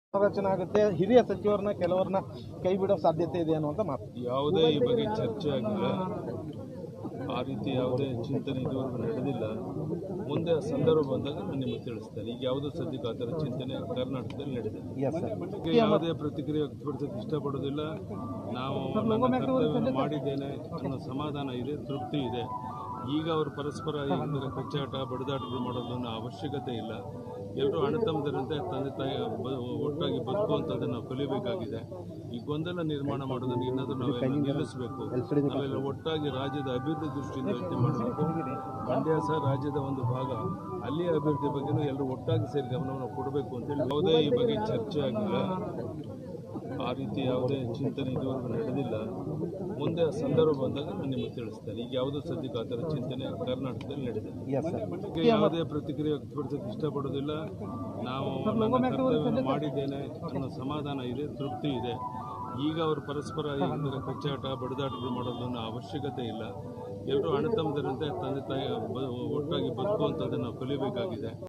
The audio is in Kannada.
ರಚನೆ ಆಗುತ್ತೆ ಹಿರಿಯ ಸಚಿವರನ್ನ ಕೆಲವರನ್ನ ಕೈ ಬಿಡೋ ಸಾಧ್ಯತೆ ಇದೆ ಅನ್ನುವಂತ ಮಾತು ಯಾವುದೇ ಈ ಬಗ್ಗೆ ಚರ್ಚೆ ಆಗಿಲ್ಲ ಆ ರೀತಿ ಯಾವುದೇ ಚಿಂತನೆ ಇದುವರೆಗೂ ನಡೆದಿಲ್ಲ ಮುಂದೆ ಆ ಸಂದರ್ಭ ಬಂದಾಗ ನಾನು ನಿಮಗೆ ತಿಳಿಸ್ತೇನೆ ಈಗ ಯಾವುದೋ ಸದ್ಯಕ್ಕೆ ಆ ಥರ ಚಿಂತನೆ ಕರ್ನಾಟಕದಲ್ಲಿ ನಡೆದಿದೆ ಎಸ್ ಸರ್ ಇದಕ್ಕೆ ಯಾವುದೇ ಪ್ರತಿಕ್ರಿಯೆ ವ್ಯಕ್ತಪಡಿಸೋಕೆ ಇಷ್ಟಪಡೋದಿಲ್ಲ ನಾವು ನನ್ನ ಕರ್ತವ್ಯವನ್ನು ಮಾಡಿದ್ದೇನೆ ಅನ್ನೋ ಸಮಾಧಾನ ಇದೆ ತೃಪ್ತಿ ಇದೆ ಈಗ ಅವರು ಪರಸ್ಪರ ಇದರ ಕಚ್ಚಾಟ ಬಡಿದಾಟಗಳು ಮಾಡೋದು ಅನ್ನೋ ಅವಶ್ಯಕತೆ ಇಲ್ಲ ಎಲ್ಲರೂ ಅಣ್ಣತಮ್ಮದರಂತೆ ತಂದೆ ತಾಯಿ ಬ- ಒಟ್ಟಾಗಿ ಬದುಕುವಂಥದ್ದನ್ನು ನಾವು ಕಲಿಯಬೇಕಾಗಿದೆ ಈ ಗೊಂದಲ ನಿರ್ಮಾಣ ಮಾಡೋದನ್ನು ಏನಾದರೂ ನಾವೆಲ್ಲ ನಿಲ್ಲಿಸಬೇಕು ನಾವೆಲ್ಲ ಒಟ್ಟಾಗಿ ರಾಜ್ಯದ ಅಭಿವೃದ್ಧಿ ದೃಷ್ಟಿಯಿಂದ ಯೋಚನೆ ಮಾಡಬೇಕು ಮಂಡ್ಯ ಸಹ ರಾಜ್ಯದ ಒಂದು ಭಾಗ ಅಲ್ಲಿಯ ಅಭಿವೃದ್ಧಿ ಬಗ್ಗೆನೂ ಎಲ್ಲರೂ ಒಟ್ಟಾಗಿ ಸೇರಿ ಗಮನವನ್ನು ಕೊಡಬೇಕು ಅಂತೇಳಿ ಯಾವುದೇ ಈ ಬಗ್ಗೆ ಚರ್ಚೆ ಆಗಿಲ್ಲ ಆ ರೀತಿ ಯಾವುದೇ ಚಿಂತನೆ ಇದುವರೆಗೂ ನಡೆದಿಲ್ಲ ಮುಂದೆ ಆ ಸಂದರ್ಭ ಬಂದಾಗ ನಾನು ನಿಮಗೆ ತಿಳಿಸ್ತೇನೆ ಈಗ ಯಾವುದೋ ಸದ್ಯಕ್ಕೆ ಆ ಥರ ಚಿಂತನೆ ಕರ್ನಾಟಕದಲ್ಲಿ ನಡೆದಿದೆ ಎಸ್ ಸರ್ ಇದಕ್ಕೆ ಯಾವುದೇ ಪ್ರತಿಕ್ರಿಯೆ ವ್ಯಕ್ತಪಡಿಸೋಕೆ ಇಷ್ಟಪಡೋದಿಲ್ಲ ನಾವು ನನ್ನ ಕರ್ತವ್ಯವನ್ನು ಮಾಡಿದ್ದೇನೆ ಅನ್ನೋ ಸಮಾಧಾನ ಇದೆ ತೃಪ್ತಿ ಇದೆ ಈಗ ಅವರು ಪರಸ್ಪರ ಇದರ ಕಚ್ಚಾಟ ಬಡಿದಾಟಗಳು ಮಾಡೋದು ಅನ್ನೋ ಅವಶ್ಯಕತೆ ಇಲ್ಲ ಎಲ್ಲರೂ ಅಣ್ಣತಮ್ಮದರಂತೆ ತಂದೆ ತಾಯಿ ಬ- ಒಟ್ಟಾಗಿ ಬದುಕುವಂಥದ್ದನ್ನು ನಾವು ಕಲಿಯಬೇಕಾಗಿದೆ